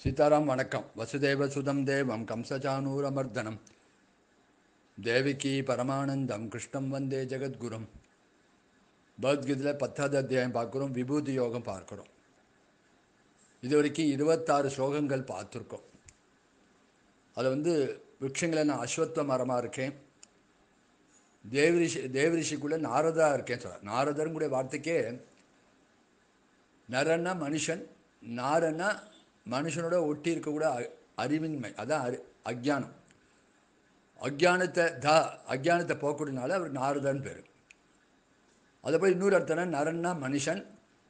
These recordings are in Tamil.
சீதாராம் வணக்கம் வசுதேவ சுதம் தேவம் கம்சச்சானூரமர்தனம் தேவிகி பரமானந்தம் கிருஷ்ணம் வந்தே ஜெகத்குரும் பகவத்கீதையில் பத்தாவது அத்தியாயம் பார்க்குறோம் விபூதி யோகம் பார்க்குறோம் இது வரைக்கும் இருபத்தாறு ஸ்லோகங்கள் பார்த்துருக்கோம் அதில் வந்து விருட்சங்களை நான் அஸ்வத்வ மரமாக இருக்கேன் தேவரிஷி தேவரிஷிக்குள்ளே நாரதா இருக்கேன் சொல்ல நாரதருங்குடைய வார்த்தைக்கே நரன்னா மனுஷன் நாரன்னா மனுஷனோட ஒட்டி இருக்கக்கூட அ- அறிவின்மை அதான் அறி அஜ்ஞானம் அஜ்ஞானத்தை த அஜ்ஞானத்தை போக்கக்கூடியனால அவர் நாரதன் பேர் அதை போய் இன்னொரு அர்த்தம்னா நரன்னா மனுஷன்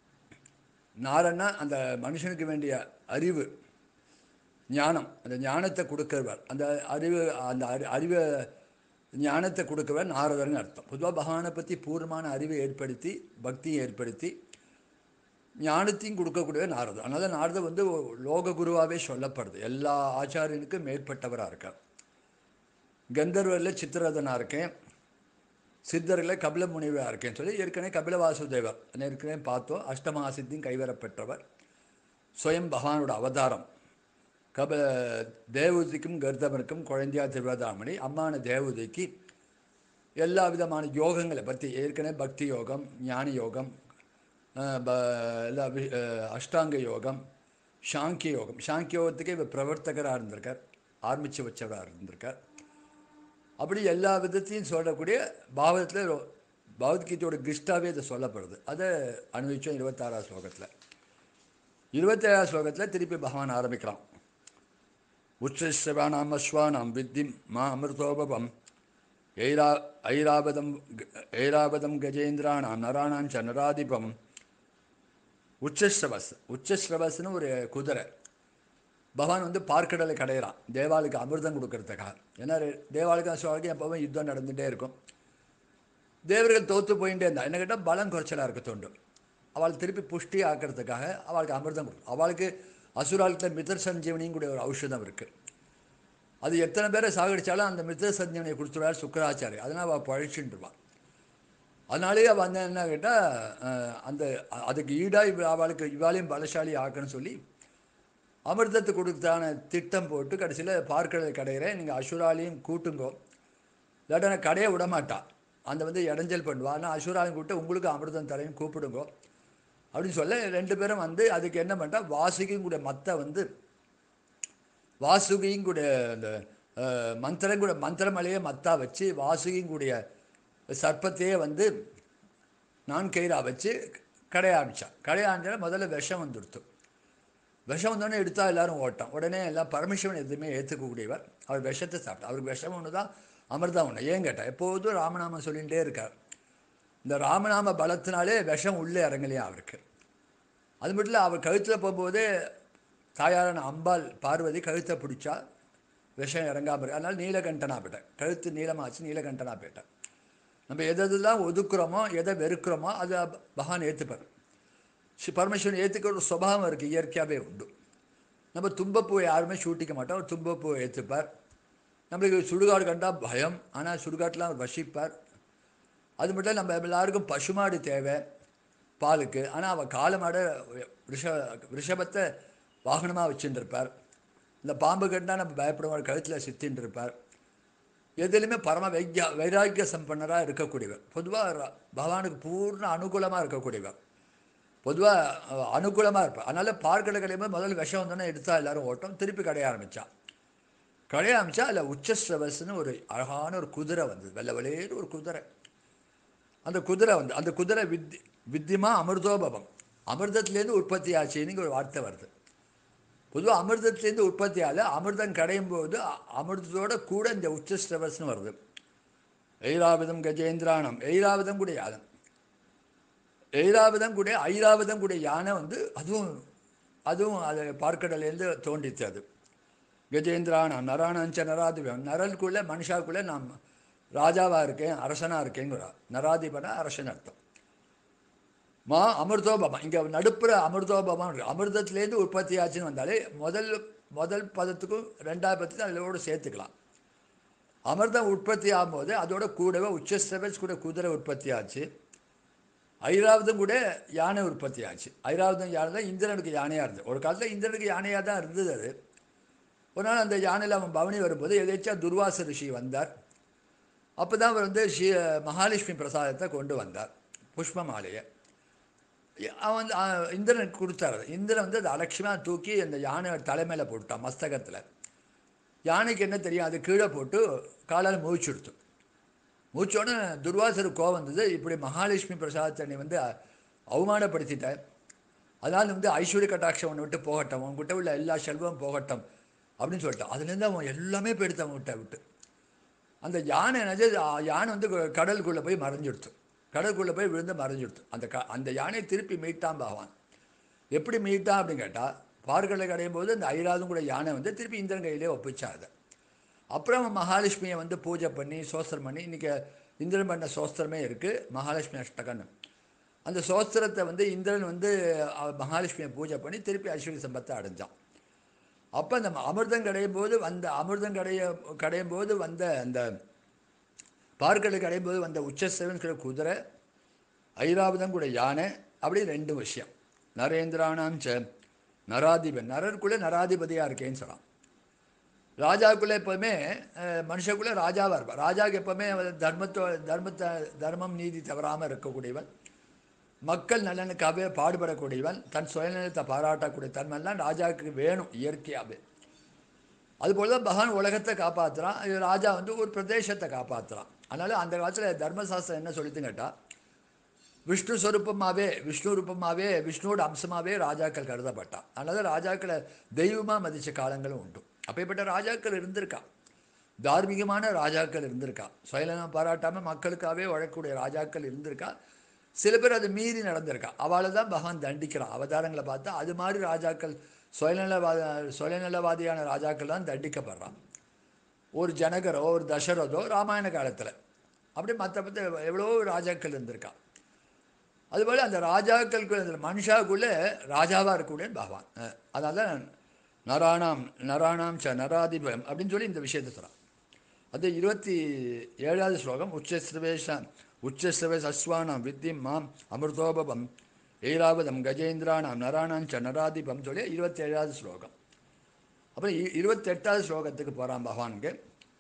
நாரன்னா அந்த மனுஷனுக்கு வேண்டிய அறிவு ஞானம் அந்த ஞானத்தை கொடுக்கிறவர் அந்த அறிவு அந்த அறி அறிவை ஞானத்தை கொடுக்கிறவர் நாரதர்னு அர்த்தம் பொதுவாக பகவானை பற்றி பூர்வமான அறிவை ஏற்படுத்தி பக்தியை ஏற்படுத்தி ஞானத்தையும் கொடுக்கக்கூடிய நாரதர் அதனால நாரதர் வந்து ஒரு லோக குருவாகவே சொல்லப்படுது எல்லா ஆச்சாரியனுக்கும் மேற்பட்டவராக இருக்கார் கந்தர்வரில் சித்திரதனாக இருக்கேன் சித்தரில் கபில முனிவராக இருக்கேன்னு சொல்லி ஏற்கனவே கபில வாசுதேவர் ஏற்கனவே பார்த்தோம் அஷ்டமஹாசித்தியும் கைவரப்பெற்றவர் சுயம் பகவானோட அவதாரம் கப தேவதிக்கும் கர்தவனுக்கும் குழந்தையா திருவதாமணி அம்மான தேவதிக்கு எல்லா விதமான யோகங்களை பற்றி ஏற்கனவே பக்தி யோகம் ஞானி யோகம் அஹ், ப- எல்லா வி- அஹ், அஷ்டாங்க யோகம் சாங்கிய யோகம் சாங்கிய யோகத்துக்கே இவர் பிரவர்த்தகராக இருந்திருக்கார் ஆரம்பித்து வச்சவராக இருந்திருக்கார் அப்படி எல்லா விதத்தையும் சொல்லக்கூடிய பாவத்தில் பகவத்கீதையோட கிருஷ்டாவே இது சொல்லப்படுது அதை அனுபவிச்சோம் இருபத்தாறாம் ஸ்லோகத்தில் இருபத்தேழாம் ஸ்லோகத்தில் திருப்பி பகவான் ஆரம்பிக்கிறான் உச்சஸ்ரவானாம் அஸ்வானாம் வித்திம் மா அமிர்தோபவம் ஐரா ஐராவதம் ஐராவதம் கஜேந்திரானாம் நராணாம் ச நராதிபம் உச்சஸ்ரவஸ் உச்சஸ்ரவஸ்னு ஒரு குதிரை பகவான் வந்து பார்க்கடலை கடையிறான் தேவாளுக்கு அமிர்தம் கொடுக்கறதுக்காக ஏன்னா ரெ- தேவாளுக்கு அசுவாளுக்கு எப்பவும் யுத்தம் நடந்துகிட்டே இருக்கும் தேவர்கள் தோற்று போயிட்டே இருந்தா என்ன கேட்டால் பலம் குறைச்சலாக இருக்க தோண்டும் அவள் திருப்பி புஷ்டி ஆக்கிறதுக்காக அவளுக்கு அமிர்தம் கொடுக்கும் அவளுக்கு அசுராளுக்கு மிதர் சஞ்சீவனியும் கூட ஒரு ஔஷதம் இருக்குது அது எத்தனை பேரை சாகடிச்சாலும் அந்த மித்திர சஞ்சீவனியை கொடுத்துருவார் சுக்கராச்சாரி அதனால் அவள் பழிச்சுட்டுருவாள் அதனாலேயே அவள் வந்து என்ன கேட்டால் அந்த அ- அதுக்கு ஈடாக அவளுக்கு இவாளையும் பலசாலி ஆக்கணும்னு சொல்லி அமிர்தத்தை கொடுத்தான திட்டம் போட்டு கடைசியில் பார்க்கடலை கடையிறேன் நீங்கள் அசுராலையும் கூட்டுங்கோ இல்லாட்டா நான் கடையை விட மாட்டா அந்த வந்து இடைஞ்சல் பண்ணுவா ஆனால் அசுராலையும் கூப்பிட்டு உங்களுக்கு அமிர்தம் தரேன்னு கூப்பிடுங்கோ அப்படின்னு சொல்ல ரெண்டு பேரும் வந்து அதுக்கு என்ன பண்ணிட்டா வாசுகியும் கூட மத்தை வந்து வாசுகியும் கூட அந்த அஹ், மந்திரம் கூட மந்திரமலையே மத்தா வச்சு வாசுகியும் கூடிய சர்ப்பத்தையே வந்து நான் கயிறா வச்சு கடைய ஆரம்பித்தான் கடைய ஆரம்பிச்சா முதல்ல விஷம் வந்துடுத்து விஷம் வந்தோடனே எடுத்தா எல்லாரும் ஓட்டம் உடனே எல்லாம் பரமசிவன் எதுவுமே ஏற்றுக்கக்கூடியவர் அவர் விஷத்தை சாப்பிட்டார் அவருக்கு விஷம் ஒன்று தான் அமிர்தம் ஒன்று ஏன் கேட்டால் எப்போதும் ராமநாமம் சொல்லிகிட்டே இருக்கார் இந்த ராமநாம பலத்தினாலே விஷம் உள்ளே இறங்கலையா அவருக்கு அது மட்டும் இல்லை அவர் கழுத்தில் போகும்போதே தாயாரான அம்பாள் பார்வதி கழுத்தை பிடிச்சா விஷம் இறங்காம இருக்கு அதனால் நீலகண்டனா போயிட்டேன் கழுத்து நீளமாச்சு நீலகண்டனா போயிட்டேன் நம்ம எது எதெல்லாம் ஒதுக்குறோமோ எதை வெறுக்கிறோமோ அதை பகவான் ஏற்றுப்பார் சி- பரமேஸ்வரன் ஏற்றுக்கிற ஒரு சுபாவம் இருக்குது இயற்கையாகவே உண்டு நம்ம தும்பப்பூவை யாருமே சூட்டிக்க மாட்டோம் அவர் தும்பப்பூவை ஏற்றுப்பார் நம்மளுக்கு சுடுகாடு கண்டால் பயம் ஆனால் சுடுகாட்டெலாம் அவர் வசிப்பார் அது மட்டும் இல்ல, நம்ம எல்லாருக்கும் பசுமாடு தேவை பாலுக்கு ஆனால் அவள் காலமாட ரிஷ ரிஷபத்தை வாகனமாக வச்சுட்டு இருப்பார் இந்த பாம்பு கண்டா நம்ம பயப்படுவார் கழுத்தில் சித்தின்னு இருப்பார் எதுலையுமே பரம வைக்யா வைராக்கிய சம்பன்னராக இருக்கக்கூடியவர் பொதுவாக பகவானுக்கு பூர்ண அனுகூலமாக இருக்கக்கூடியவர் பொதுவாக அனுகூலமாக இருப்பார் அதனால் பார்க்கடை கடையும்போது முதல்ல விஷம் வந்தோன்னே எடுத்தா எல்லாரும் ஓட்டம் திருப்பி கடைய ஆரம்பித்தான் கடைய ஆரம்பித்தா அதில் உச்சஸ்ரவஸ்னு ஒரு அழகான ஒரு குதிரை வந்தது வெள்ளை வெளியேறு ஒரு குதிரை அந்த குதிரை வந்து அந்த குதிரை வித்தி வித்தியமா அமிர்தோபவம் அமிர்தத்துலேருந்து உற்பத்தி ஆச்சுன்னு ஒரு வார்த்தை வருது பொதுவாக அமிர்தத்துலேருந்து உற்பத்தி ஆகல அமிர்தம் கடையும் போது அ- அமிர்தத்தோட கூட இந்த உச்சஸ்ரவஸ்னு வருது ஐராவதம் கஜேந்திரானம் ஐராவதம் கூட யாதம் ஐராவதம் கூட ஐராவதம் கூட யானை வந்து அதுவும் அதுவும் அது பார்க்கடலேருந்து தோண்டிச்சு அது கஜேந்திரானம் நராணஞ்ச நராதிபம் நரலுக்குள்ளே மனுஷாவுக்குள்ளே நான் ராஜாவாக இருக்கேன் அரசனாக இருக்கேங்கிறா நராதிபனா அரசன் அர்த்தம் மா அமிர்தோபமம் இங்கே நடுப்புற அமிர்தோபமம் இருக்கு அமிர்தத்துலேருந்து உற்பத்தி ஆச்சுன்னு வந்தாலே முதல் முதல் பதத்துக்கும் ரெண்டாவது பதத்துக்கும் அதோட சேர்த்துக்கலாம் அமிர்தம் உற்பத்தி ஆகும்போது அதோட கூடவே உச்சஸ்ரவஸ் கூட குதிரை உற்பத்தி ஆச்சு ஐராவதம் கூட யானை உற்பத்தி ஆச்சு ஐராவதம் யானை தான் இந்திரனுக்கு யானையாக இருந்தது ஒரு காலத்தில் இந்திரனுக்கு யானையாக தான் இருந்தது அது ஒரு நாள் அந்த யானையில் அவன் பவனி வரும்போது எதேச்சா துர்வாச ரிஷி வந்தார் அப்போ தான் அவர் வந்து ஸ்ரீ மகாலட்சுமி பிரசாதத்தை கொண்டு வந்தார் புஷ்ப மாலையை அவன் வந்து ஆ, இந்திரனுக்கு கொடுத்தாரு இந்திரன் வந்து அதை அலட்சியமாக தூக்கி அந்த யானை தலைமையில் போட்டான் மஸ்தகத்தில் யானைக்கு என்ன தெரியும் அது கீழே போட்டு காலால் மூச்சுடுத்து மூச்சோடனே துர்வாசருக்கு கோவம் வந்தது இப்படி மகாலட்சுமி பிரசாதத்தை நீ வந்து அ- அவமானப்படுத்திட்ட அதனால் வந்து ஐஸ்வர்ய கட்டாட்சம் உன்னை விட்டு போகட்டும் உன்கிட்ட உள்ள எல்லா செல்வமும் போகட்டும் அப்படின்னு சொல்லிட்டான் அதுலேருந்து அவன் எல்லாமே போயிடுத்து அவன் விட்ட விட்டு அந்த யானை என்னது ஆ, யானை வந்து கு- கடலுக்குள்ளே போய் மறைஞ்சிடுத்து கடலுக்குள்ளே போய் விழுந்து மறைஞ்சிடுத்து அந்த க அந்த யானையை திருப்பி மீட்டான் பகவான் எப்படி மீட்டான் அப்படின்னு கேட்டால் பார்க்கடலை கடையும் போது அந்த ஐராதும் கூட யானை வந்து திருப்பி இந்திரன் கையிலே ஒப்பிச்சான் அதை அப்புறம் அவன் மகாலட்சுமியை வந்து பூஜை பண்ணி சோஸ்திரம் பண்ணி இன்றைக்கி இந்திரன் பண்ண சோஸ்திரமே இருக்குது மகாலட்சுமி அஷ்டகன்னு அந்த சோஸ்திரத்தை வந்து இந்திரன் வந்து அவ- மகாலட்சுமியை பூஜை பண்ணி திருப்பி ஐஸ்வர்ய சம்பத்தை அடைஞ்சான் அப்போ அந்த அமிர்தம் கடையும் போது வந்த அமிர்தம் கடைய கடையும் போது வந்த அந்த பார்க்கடலை கடையும் போது வந்த உச்சசேவன்கிற குதிரை ஐராவதம் கூட யானை அப்படி ரெண்டு விஷயம் நரேந்திரானாம் ச நராதிபன் நரருக்குள்ளே நராதிபதியாக இருக்கேன்னு சொல்லலாம் ராஜாக்குள்ளே எப்போவுமே அஹ், மனுஷக்குள்ளே ராஜாவாக இருப்பான் ராஜாவுக்கு எப்போவுமே அவன் தர்மத்தோ தர்மத்தை தர்மம் நீதி தவறாமல் இருக்கக்கூடியவன் மக்கள் நலனுக்காகவே பாடுபடக்கூடியவன் தன் சுயநலத்தை பாராட்டக்கூடிய தன்மையெல்லாம் ராஜாவுக்கு வேணும் இயற்கையாகவே அதுபோல் தான் பகவான் உலகத்தை காப்பாற்றுறான் இது ராஜா வந்து ஒரு பிரதேசத்தை காப்பாற்றுறான் அதனால் அந்த காலத்தில் தர்மசாஸ்திரம் என்ன சொல்லித்துன்னு கேட்டால் விஷ்ணு ஸ்வரூபமாகவே விஷ்ணு ரூபமாகவே விஷ்ணுவோட அம்சமாகவே ராஜாக்கள் கருதப்பட்டான் அதனால ராஜாக்களை தெய்வமாக மதித்த காலங்களும் உண்டு அப்பேற்பட்ட ராஜாக்கள் இருந்திருக்கா தார்மீகமான ராஜாக்கள் இருந்திருக்கா சுயநலம் பாராட்டாமல் மக்களுக்காகவே உழக்கூடிய ராஜாக்கள் இருந்திருக்கா சில பேர் அதை மீறி நடந்திருக்கா அவளை தான் பகவான் தண்டிக்கிறான் அவதாரங்களை பார்த்தா அது மாதிரி ராஜாக்கள் சுயநலவாத சுயநலவாதியான ராஜாக்கள் தான் தண்டிக்கப்படுறான் ஒரு ஜனகரோ ஒரு தசரதோ ராமாயண காலத்தில் அப்படி மற்ற மற்ற எவ்வளோ ராஜாக்கள் இருந்திருக்கா அதுபோல் அந்த ராஜாக்களுக்கு அந்த மனுஷாவுக்குள்ளே ராஜாவாக இருக்கக்கூடிய பகவான் அஹ் அதனால நராணாம் நராணாம் ச நராதிபம் அப்படின்னு சொல்லி இந்த விஷயத்தை சொல்கிறான் அது இருபத்தி ஏழாவது ஸ்லோகம் உச்சஸ்ரவேஷ உச்சஸ்ரவேஷ அஸ்வானாம் வித்திம் மாம் அமிர்தோபம் ஏழாவதம் கஜேந்திரானாம் நராணாம் ச நராதிபம் சொல்லி இருபத்தி ஏழாவது ஸ்லோகம் அப்புறம் இ- இருபத்தெட்டாவது ஸ்லோகத்துக்கு போகிறான் பகவானுக்கு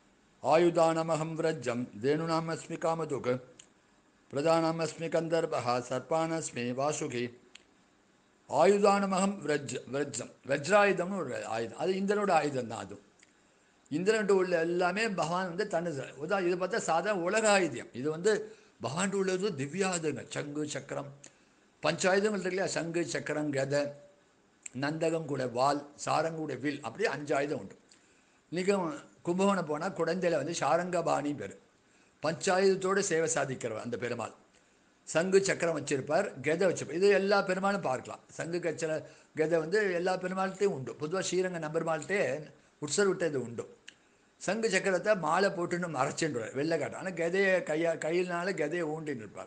ஆயுதானமகம் விரஜம் தேனுநாமஸ்மி காமதுக் பிரதானமஸ்மி கந்தர்பா சர்ப்பானஸ்மி வாசுகி ஆயுதானமகம் விரஜ் விரஜம் வஜ்ராயுதம்னு ஒரு ஆயுதம் அது இந்திரனோட ஆயுதம் தான் அதுவும் இந்திரன்ட்டு உள்ள எல்லாமே பகவான் வந்து தன்னு உதா இது பார்த்தா சாதாரண உலக ஆயுதம் இது வந்து பகவான்ட்டு உள்ளது திவ்யாயுதங்கள் சங்கு சக்கரம் பஞ்சாயுதங்கள் இருக்கு இல்லையா சங்கு சக்கரம் கதை நந்தகம் கூட வால் சாரங்க கூட வில் அப்படியே அஞ்சு ஆயுதம் உண்டு இன்றைக்கி கும்பகோணம் போனால் குடந்தையில் வந்து சாரங்கபாணி பேர் பஞ்சாயுதத்தோடு சேவை சாதிக்கிறவர் அந்த பெருமாள் சங்கு சக்கரம் வச்சிருப்பார் கதை வச்சிருப்பார் இது எல்லா பெருமாளும் பார்க்கலாம் சங்கு கச்சல கதை வந்து எல்லா பெருமாள்கிட்டையும் உண்டு பொதுவாக ஸ்ரீரங்க நம்பெருமாள்கிட்டே உற்சர் விட்ட இது உண்டு சங்கு சக்கரத்தை மாலை போட்டுன்னு மறைச்சுன்றார் வெள்ளை காட்டும் ஆனால் கதையை கையா கையினால கதையை ஊண்டின்னு இருப்பார்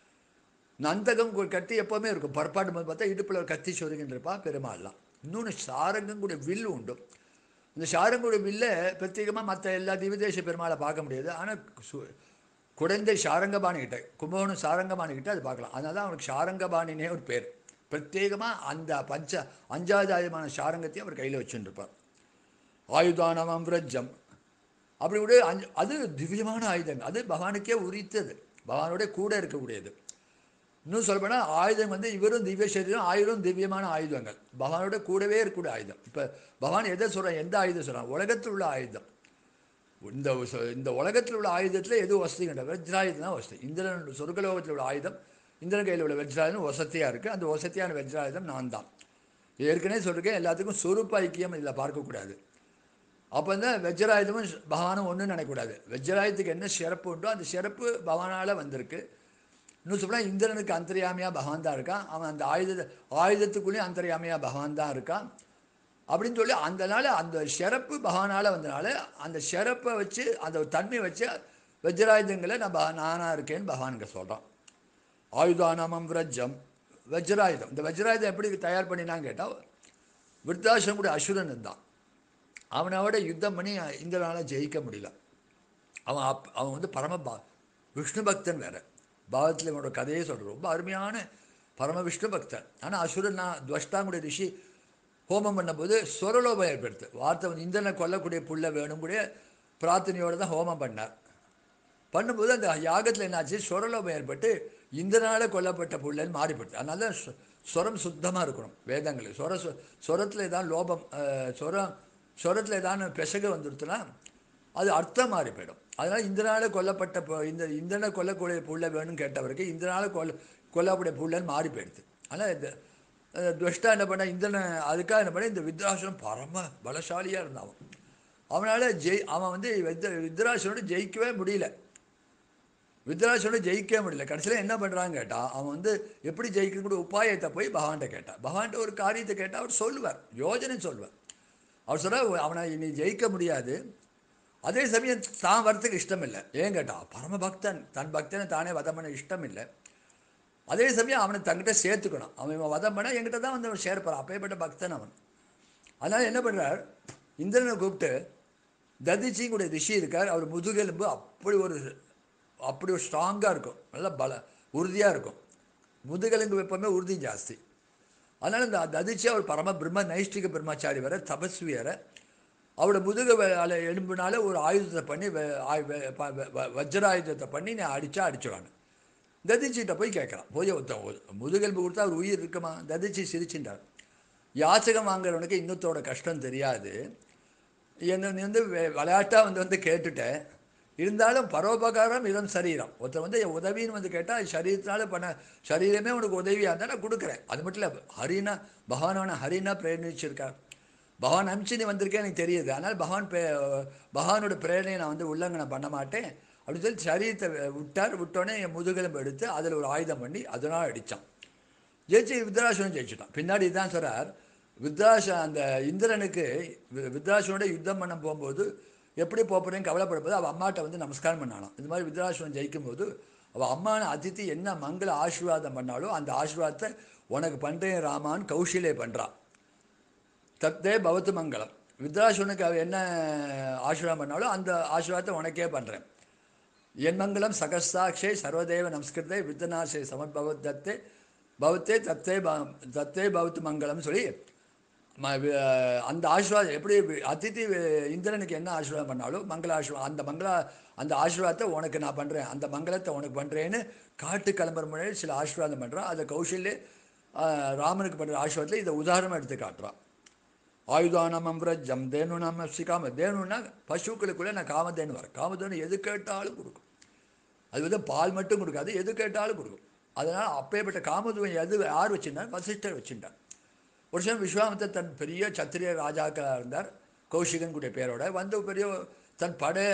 நந்தகம் கு- கத்தி எப்போவுமே இருக்கும் பரப்பாட்டு போது பார்த்தா இடுப்பில் ஒரு கத்தி சொருகின்னு இருப்பா பெருமாள்லாம் இன்னொன்று சாரங்கம் கூட வில் உண்டு இந்த சாரங்கோட வில்லை பிரத்யேகமாக மற்ற எல்லா திவ்யதேச பெருமாளை பார்க்க முடியாது ஆனால் சு- குடந்தை சாரங்கபாணி கிட்ட கும்பகோணம் சாரங்கபாணி கிட்ட அது பார்க்கலாம் அதனால தான் அவனுக்கு சாரங்கபாணினே ஒரு பேர் பிரத்யேகமாக அந்த பஞ்ச அஞ்சாவது ஆயுதமான சாரங்கத்தையும் அவர் கையில் வச்சுருப்பார் ஆயுதானவம் விரஜம் அப்படி கூட அஞ்சு அது திவ்யமான ஆயுதங்கள் அது பகவானுக்கே உரித்தது பகவானோட கூட இருக்கக்கூடியது இன்னும் சொல்லப்போனால் ஆயுதம் வந்து இவரும் திவ்ய சரீரம் ஆயுதம் திவ்யமான ஆயுதங்கள் பகவானோட கூடவே இருக்கக்கூடிய ஆயுதம் இப்போ பகவான் எதை சொல்கிறான் எந்த ஆயுதம் சொல்கிறான் உலகத்தில் உள்ள ஆயுதம் இந்த சொ- இந்த உலகத்தில் உள்ள ஆயுதத்தில் எது வசதி கண்ட வஜ்ராயுதம் தான் வசதி இந்திரன் சொர்க்கலோகத்தில் உள்ள ஆயுதம் இந்திரன் கையில் உள்ள வஜ்ராயுதம் வசதியாக இருக்குது அந்த வசதியான வஜ்ராயுதம் நான் தான் ஏற்கனவே சொல்லியிருக்கேன் எல்லாத்துக்கும் சொரூப ஐக்கியம் இதில் பார்க்கக்கூடாது அப்போ வந்து வஜ்ராயுதமும் பகவானும் ஒன்றும் நினைக்கக்கூடாது வஜ்ராயுதத்துக்கு என்ன சிறப்பு உண்டோ அந்த சிறப்பு பகவானால் வந்திருக்கு இன்னும் சொல்லலாம் இந்திரனுக்கு அந்தர்யாமியாக பகவான் தான் இருக்கான் அவன் அந்த ஆயுத ஆயுதத்துக்குள்ளேயும் அந்தர்யாமியாக பகவான் தான் இருக்கான் அப்படின்னு சொல்லி அந்த நாள் அந்த சிறப்பு பகவானால் வந்தனால அந்த சிறப்பை வச்சு அந்த ஒரு தன்மையை வச்சு வஜ்ராயுதங்களை நான் பக- நானா இருக்கேன்னு பகவானுங்க சொல்கிறான் ஆயுதானாமம் விரஜம் வஜ்ராயுதம் இந்த வஜ்ராயுதம் எப்படி தயார் பண்ணினான்னு கேட்டால் விருத்தாசம் கூட அசுரன் இருந்தான் அவனோட யுத்தம் பண்ணி இந்திரனால் ஜெயிக்க முடியல அவன் அப் அவன் வந்து பரம பா விஷ்ணு பக்தன் வேற பாகத்தில் இவனோட கதையே சொல்கிறேன் ரொம்ப அருமையான பரமவிஷ்ணு பக்தர் ஆனால் அசுரன் துவஷ்டாங்குடைய ரிஷி ஹோமம் பண்ணும்போது சொரலோபம் ஏற்படுத்து வார்த்தை வந்து இந்திரனை கொல்லக்கூடிய புள்ள வேணும் கூட பிரார்த்தனையோடு தான் ஹோமம் பண்ணார் பண்ணும்போது அந்த யாகத்தில் என்னாச்சு சொரலோபம் ஏற்பட்டு இந்திரனால கொல்லப்பட்ட புள்ளன்னு மாறிப்படுது அதனால தான் சொ- சொரம் சுத்தமாக இருக்கணும் வேதங்கள் சொர சொ- சொரத்தில் ஏதாவது லோபம் அஹ், சொரம் சொரத்தில் ஏதாவது பெசகு வந்துடுத்துனா அது அர்த்தம் மாறி போயிடும் அதனால் இந்திரனால கொல்லப்பட்ட பு- இந்த இந்திரனை கொல்லக்கூடிய புள்ள வேணும்னு கேட்டவருக்கு இந்திரனால கொல்ல கொல்லக்கூடிய புள்ளன்னு மாறி போயிடுது ஆனால் இந்த அஹ், துஷ்டா என்ன பண்ண இந்திரனை அதுக்காக என்ன பண்ண இந்த வித்ராசனம் பரம பலசாலியாக இருந்தான் அவன் அவனால் ஜெய் அவன் வந்து வித்ர வித்ராசனோட ஜெயிக்கவே முடியல வித்ராசனோட ஜெயிக்கவே முடியல கடைசியில் என்ன பண்ணுறான்னு கேட்டால் அவன் வந்து எப்படி ஜெயிக்கக்கூடிய உபாயத்தை போய் பகவான்கிட்ட கேட்டான் பகவான்கிட்ட ஒரு காரியத்தை கேட்டால் அவர் சொல்லுவார் யோஜனை சொல்லுவார் அவர் சொல்கிறார் அவனை நீ ஜெயிக்க முடியாது அதே சமயம் தான் வரத்துக்கு இஷ்டம் இல்லை ஏன் கேட்டா பரம பக்தன் தன் பக்தனை தானே வதம் பண்ண இஷ்டம் இல்லை அதே சமயம் அவனை தங்கிட்ட சேர்த்துக்கணும் அவன் இவன் வதம் பண்ண என்கிட்ட தான் வந்து அவன் சேர்ப்பான் அப்பேற்பட்ட பக்தன் அவன் அதனால் என்ன பண்ணுறார் இந்திரனை கூப்பிட்டு ததிச்சிங்குடைய ரிஷி இருக்கார் அவர் முதுகெலும்பு அப்படி ஒரு அப்படி ஒரு ஸ்ட்ராங்காக இருக்கும் நல்லா பல உறுதியாக இருக்கும் முதுகெலும்பு எப்பவுமே உறுதி ஜாஸ்தி அதனால் இந்த ததிச்சி அவர் பரம பிரம்ம நைஷ்டிக பிரம்மச்சாரி வர தபஸ்வி வர அவரோட முதுக வ- அல எலும்புனால ஒரு ஆயுதத்தை பண்ணி வ- ஆயு- வ- ப- வ- வ- வஜ்ராயுதத்தை பண்ணி நீ அடித்தா அடிச்சிடுவான்னு ததிச்சிட்ட போய் கேட்குறான் போய் ஒருத்தன் ஒரு முதுகெலும்பு கொடுத்தா அவர் உயிர் இருக்குமா ததிச்சி சிரிச்சுட்டார் யாச்சகம் வாங்குறவனுக்கு இன்னொருத்தரோட கஷ்டம் தெரியாது என்ன நீ வந்து வெ- விளையாட்டா வந்து வந்து கேட்டுட்டேன் இருந்தாலும் பரோபகாரம் இதம் சரீரம் ஒருத்தர் வந்து என் உதவின்னு வந்து கேட்டால் சரீரத்தினால பண்ண சரீரமே உனக்கு உதவியாக இருந்தால் நான் கொடுக்குறேன் அது மட்டும் இல்லை ஹரினா பகவானவனை ஹரினா பிரேரணிச்சிருக்கார் பகவான் அனுப்பிச்சு நீ வந்திருக்கேன் எனக்கு தெரியுது ஆனால் பகவான் பே பகவானோட பிரேரணையை நான் வந்து உள்ளங்கனம் பண்ண மாட்டேன் அப்படின்னு சொல்லி சரீரத்தை விட்டார் விட்டோடனே என் முதுகெலும்பு எடுத்து அதில் ஒரு ஆயுதம் பண்ணி அதனால் அடித்தான் ஜெயிச்சு வித்ராசனம் ஜெயிச்சுட்டான் பின்னாடி இதான் சொல்றார் வித்ராச அந்த இந்திரனுக்கு வி- வித்ராசனோட யுத்தம் பண்ண போகும்போது எப்படி போகிறேன்னு கவலைப்படும்போது அவள் அம்மாட்ட வந்து நமஸ்காரம் பண்ணானாம் இது மாதிரி வித்ராசனம் ஜெயிக்கும்போது அவள் அம்மான அதித்தி என்ன மங்கள ஆசீர்வாதம் பண்ணாலோ அந்த ஆசீர்வாதத்தை உனக்கு பண்ணுறேன் ராமான்னு கௌஷிலே பண்ணுறான் தத்தே பவத்து மங்களம் வித்ராசுவனுக்கு அவ என்ன ஆசீர்வாதம் பண்ணாலும் அந்த ஆசீர்வாதத்தை உனக்கே பண்ணுறேன் என் மங்களம் சகசாட்சே சர்வதேவ நமஸ்கிருதே வித்தனாசே சமத்பவத் தத்தே பவத்தே தத்தே ப- தத்தே பவத்து மங்களம்னு சொல்லி ம- வி- அந்த ஆசீர்வாதம் எப்படி வி- அதித்தி வி- இந்திரனுக்கு என்ன ஆசீர்வாதம் பண்ணாலும் மங்கள ஆசீர்வாதம் அந்த மங்கள அந்த ஆசீர்வாதத்தை உனக்கு நான் பண்ணுறேன் அந்த மங்களத்தை உனக்கு பண்ணுறேன்னு காட்டு கிளம்புற முன்னாடி சில ஆசீர்வாதம் பண்ணுறான் அதை கௌஷல்யே ஆஹ், ராமனுக்கு பண்ணுற ஆசீர்வாதத்தில் இதை உதாரணமாக எடுத்து காட்டுறான் ஆயுதானம் அம்ரஜம் தேனு நாம சிகாம தேனுன்னா பசுக்களுக்குள்ளே நான் காமதேனு வரேன் காமதேனு எது கேட்டாலும் கொடுக்கும் அது வந்து பால் மட்டும் கொடுக்காது எது கேட்டாலும் கொடுக்கும் அதனால் அப்பேற்பட்ட காமதுவன் எது யார் வச்சிருந்தார் வசிஷ்டர் வச்சிருந்தார் ஒரு சமயம் விஸ்வாமித்தர் தன் பெரிய சத்திரிய ராஜாக்களாக இருந்தார் கௌஷிகன் கூடிய பேரோட வந்து பெரிய தன் படை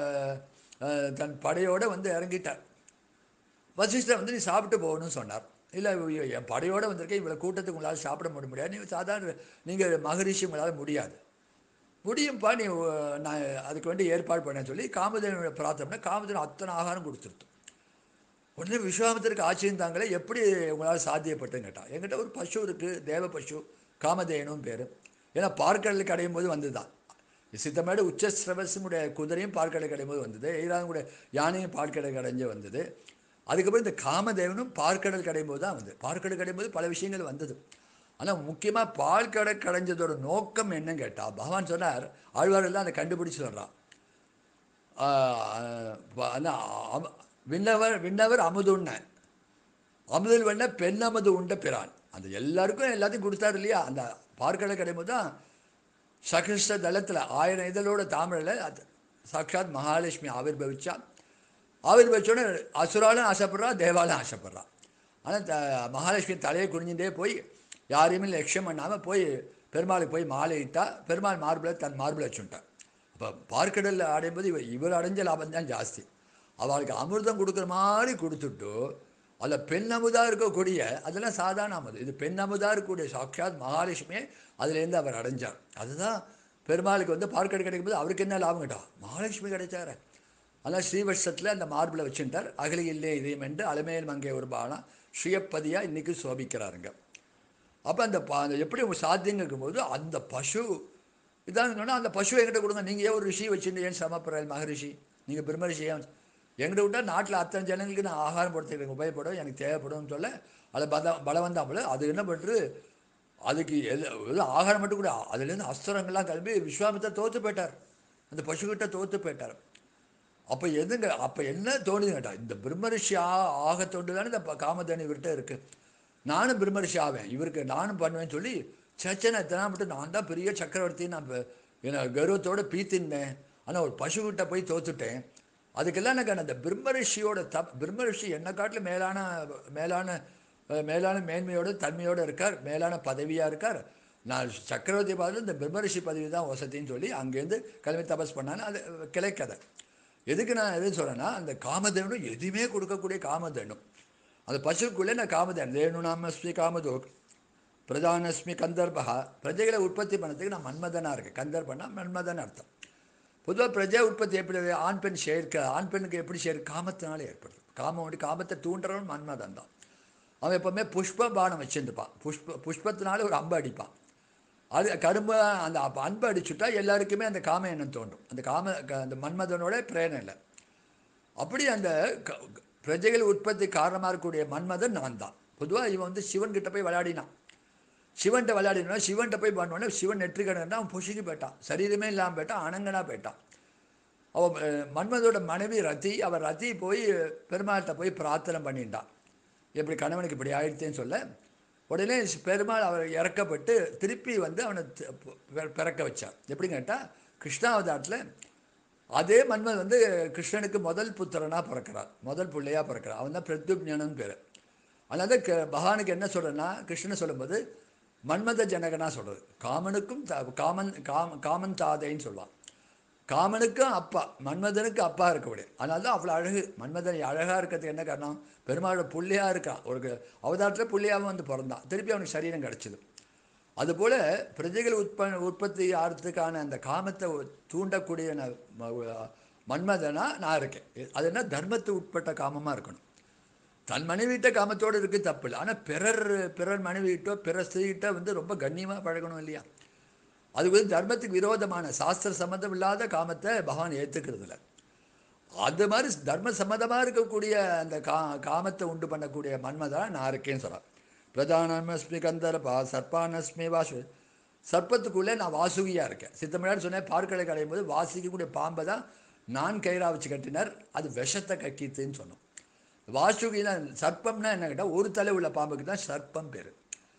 அஹ், தன் படையோட வந்து இறங்கிட்டார் வசிஷ்டர் வந்து நீ சாப்பிட்டு போகணும்னு சொன்னார் இல்லை என் படையோட வந்திருக்கேன் இவ்வளோ கூட்டத்துக்கு உங்களால் சாப்பிட முடி முடியாது நீ சாதாரண நீங்கள் மகரிஷி உங்களால் முடியாது முடியும்ப்பா நீ அஹ், நான் அதுக்கு வேண்டி ஏற்பாடு பண்ணேன்னு சொல்லி காமதேவனோட பிரார்த்தனை காமதேவன் அத்தனை ஆகாரம் கொடுத்துருத்து உடனே விஸ்வாமித்திற்கு ஆச்சரியம் தாங்களே எப்படி உங்களால் சாத்தியப்பட்டுன்னு கேட்டான் என்கிட்ட ஒரு பசு இருக்குது தேவ பசு காமதேனும் பேர் ஏன்னா பார்க்கடலுக்கு அடையும் போது வந்து தான் சித்தமேடு உச்சஸ்ரவசனுடைய குதிரையும் பார்க்கடலுக்கு அடையும் போது வந்தது எயிராங்குடைய யானையும் பார்க்கடலுக்கு அடைஞ்சு வந்தது அதுக்கப்புறம் இந்த காமதேவனும் பார்க்கடல் கடையும் போது தான் வந்தது பார்க்கடல் கடையும் போது பல விஷயங்கள் வந்தது ஆனால் முக்கியமாக பால்கடை கடைஞ்சதோட நோக்கம் என்னன்னு கேட்டால் பகவான் சொன்னார் ஆழ்வார்கள் தான் அதை கண்டுபிடிச்சு சொல்கிறான் விண்ணவர் விண்ணவர் அமுதுண்ண அமுதில் வண்ண பெண் அமுது உண்ட பிரான் அந்த எல்லாருக்கும் எல்லாத்தையும் கொடுத்தாரு இல்லையா அந்த பார்க்கடை கிடையும் போது தான் சகிருஷ்ட தளத்தில் ஆயிரம் இதழோட தாமிழில் அது சாட்சாத் மகாலட்சுமி ஆவிர்பவிச்சா ஆவிர்பவிச்சோடனே அசுராலும் ஆசைப்படுறா தேவாலும் ஆசைப்படுறா ஆனால் த மகாலட்சுமி தலையை குனிஞ்சுட்டே போய் யாரையுமே லட்சியம் பண்ணாமல் போய் பெருமாளுக்கு போய் மாலையிட்டா பெருமாள் மார்பில் தன் மார்பில் வச்சுட்டான் அப்போ பார்க்கடலில் அடையும்போது இவ இவர் அடைஞ்ச லாபம் தான் ஜாஸ்தி அவளுக்கு அமிர்தம் கொடுக்குற மாதிரி கொடுத்துட்டு அதில் பெண் அமுதாக இருக்கக்கூடிய அதெல்லாம் சாதாரண அமுது இது பெண் அமுதாக இருக்கக்கூடிய சாட்சாத் மகாலட்சுமியே அதுலேருந்து அவர் அடைஞ்சார் அதுதான் பெருமாளுக்கு வந்து பார்க்கடை கிடைக்கும்போது அவருக்கு என்ன லாபம் கேட்டா மகாலட்சுமி கிடைச்சாரு ஆனால் ஸ்ரீவட்சத்தில் அந்த மார்பில் வச்சுட்டார் அகலி இல்லே இதயம் என்று அலமேல் மங்கை ஒரு பானம் ஸ்ரீயப்பதியாக இன்றைக்கி சோபிக்கிறாருங்க அப்போ அந்த ப அந்த எப்படி உங்க சாத்தியம் இருக்கும்போது அந்த பசு இதான் சொன்னால் அந்த பசு என்கிட்ட கொடுங்க நீங்கள் ஏன் ஒரு ரிஷி வச்சுட்டு ஏன் சமப்படுற மகரிஷி நீங்கள் பிரம்ம ரிஷி ஏன் எங்கிட்ட விட்டால் நாட்டில் அத்தனை ஜனங்களுக்கு நான் ஆகாரம் போடுறதுக்கு உபயோகப்படும் எனக்கு தேவைப்படும்னு சொல்ல அதை பல பலவந்தாமல் அது என்ன பண்ணுறது அதுக்கு எல்லாம் எல்லாம் ஆகாரம் மட்டும் கூட அதுலேருந்து அஸ்திரங்கள்லாம் கிளம்பி விஸ்வாமித்தர் தோற்று போயிட்டார் அந்த பசுக்கிட்ட தோற்று போயிட்டார் அப்போ எதுங்க அப்போ என்ன தோணுது கேட்டா இந்த பிரம்மரிஷி ஆ ஆக தோண்டு தானே இந்த ப- காமதேனு இவர்கிட்ட இருக்கு நானும் பிரம்மரிஷி ஆவேன் இவருக்கு நானும் பண்ணுவேன்னு சொல்லி சச்சனை எத்தனை மட்டும் நான் தான் பெரிய சக்கரவர்த்தி நான் இப்ப என்ன கர்வத்தோட பீத்தின்னேன் ஆனால் ஒரு பசுக்கிட்ட போய் தோத்துட்டேன் அதுக்கெல்லாம் எனக்கு அந்த பிரம்மரிஷியோட தப் பிரம்மரிஷி என்னை காட்டிலும் மேலான மேலான அஹ், மேலான மேன்மையோட தன்மையோடு இருக்கார் மேலான பதவியாக இருக்கார் நான் சக்கரவர்த்தி பாதில் இந்த பிரம்மரிஷி பதவி தான் வசதின்னு சொல்லி அங்கேருந்து கிளம்பி தபஸ் பண்ணான்னு அது கிளைக்கதை எதுக்கு நான் எது சொல்கிறேன்னா அந்த காமதேனு எதுவுமே கொடுக்கக்கூடிய காமதேனு அந்த பசுக்குள்ளே நான் காமதேன் தேனு நாமஸ்மி காமதோக் பிரதானஸ்மி கந்தர்பா பிரஜைகளை உற்பத்தி பண்ணதுக்கு நான் மன்மதனாக இருக்கேன் கந்தர்பனா மன்மதன் அர்த்தம் பொதுவாக பிரஜா உற்பத்தி எப்படி ஆண் பெண் சேர்க்க ஆண் பெண்ணுக்கு எப்படி சேர் காமத்தினால ஏற்படுது காமம் வந்து காமத்தை தூண்டுறவன் மன்மதன் தான் அவன் எப்போவுமே புஷ்ப பானம் வச்சுருப்பான் புஷ்ப புஷ்பத்தினால ஒரு அம்பு அடிப்பான் அது கரும்பு அந்த அப்ப அன்பு அடிச்சுட்டா எல்லாருக்குமே அந்த காம எண்ணம் தோன்றும் அந்த காம க- அந்த மன்மதனோட பிரேரணை இல்லை அப்படி அந்த க- பிரஜைகள் உற்பத்தி காரணமாக இருக்கக்கூடிய மன்மதன் நான் தான் பொதுவாக இவன் வந்து சிவன் கிட்ட போய் விளையாடினான் சிவன்கிட்ட விளையாடினா சிவன்கிட்ட போய் பண்ணோடனே சிவன் நெற்றி கடன்னா அவன் பொசுக்கி போயிட்டான் சரீரமே இல்லாமல் போயிட்டான் அனங்கனா போயிட்டான் அவன் அஹ், மன்மதோட மனைவி ரதி அவள் ரதி போய் பெருமாள்கிட்ட போய் பிரார்த்தனை பண்ணிட்டான் எப்படி கணவனுக்கு இப்படி ஆயிடுச்சேன்னு சொல்ல உடனே பெருமாள் அவர் இறக்கப்பட்டு திருப்பி வந்து அவனை தி- பிற- பிறக்க வச்சார் எப்படி கேட்டால் கிருஷ்ணாவதாரத்தில் அதே மன்மன் வந்து கிருஷ்ணனுக்கு முதல் புத்திரனாக பிறக்கிறார் முதல் பிள்ளையாக பிறக்கிறார் அவன் தான் பிரத்யுப்ஞானன் பேர் அதனால க பகவானுக்கு என்ன சொல்கிறேன்னா கிருஷ்ணன் சொல்லும்போது மன்மத ஜனகனா சொல்கிறது காமனுக்கும் த காமன் காம காமன் தாதைன்னு சொல்லுவான் காமனுக்கும் அப்பா மன்மதனுக்கு அப்பா இருக்கக்கூடிய அதனால தான் அவ்வளோ அழகு மன்மதன் அழகாக இருக்கிறதுக்கு என்ன காரணம் பெருமாளோட புள்ளையாக இருக்கான் ஒரு அவதாரத்தில் புள்ளையாகவும் வந்து பிறந்தான் திருப்பி அவனுக்கு சரீரம் கிடச்சிது அதுபோல் பிரஜைகள் உற்ப உற்பத்தி ஆகிறதுக்கான அந்த காமத்தை தூண்டக்கூடிய ந- ம- மன்மதனா நான் இருக்கேன் அது என்ன தர்மத்து உட்பட்ட காமமாக இருக்கணும் தன் மனைவிட்ட காமத்தோடு இருக்குது தப்பு இல்லை ஆனால் பிறர் பிறர் மனைவிட்டோ பிற ஸ்திரீகிட்ட வந்து ரொம்ப கண்ணியமாக பழகணும் இல்லையா அது வந்து தர்மத்துக்கு விரோதமான சாஸ்திர சம்மந்தம் இல்லாத காமத்தை பகவான் ஏற்றுக்கிறது இல்லை அது மாதிரி தர்ம சம்மதமாக இருக்கக்கூடிய அந்த கா காமத்தை உண்டு பண்ணக்கூடிய மன்மதா நான் இருக்கேன்னு சொல்கிறேன் பிரதானமஸ்மி கந்தர்பா சர்ப்பானஸ்மி வாசு சர்ப்பத்துக்குள்ளே நான் வாசுகியாக இருக்கேன் சித்தமிழார் சொன்னேன் பார்க்கடை கடையும் போது வாசிக்கக்கூடிய பாம்பை தான் நான் கயிறா வச்சு கட்டினார் அது விஷத்தை கக்கித்துன்னு சொன்னோம் வாசுகினா சர்ப்பம்னா என்ன கேட்டால் ஒரு தலை உள்ள பாம்புக்கு தான் சர்ப்பம் பேர்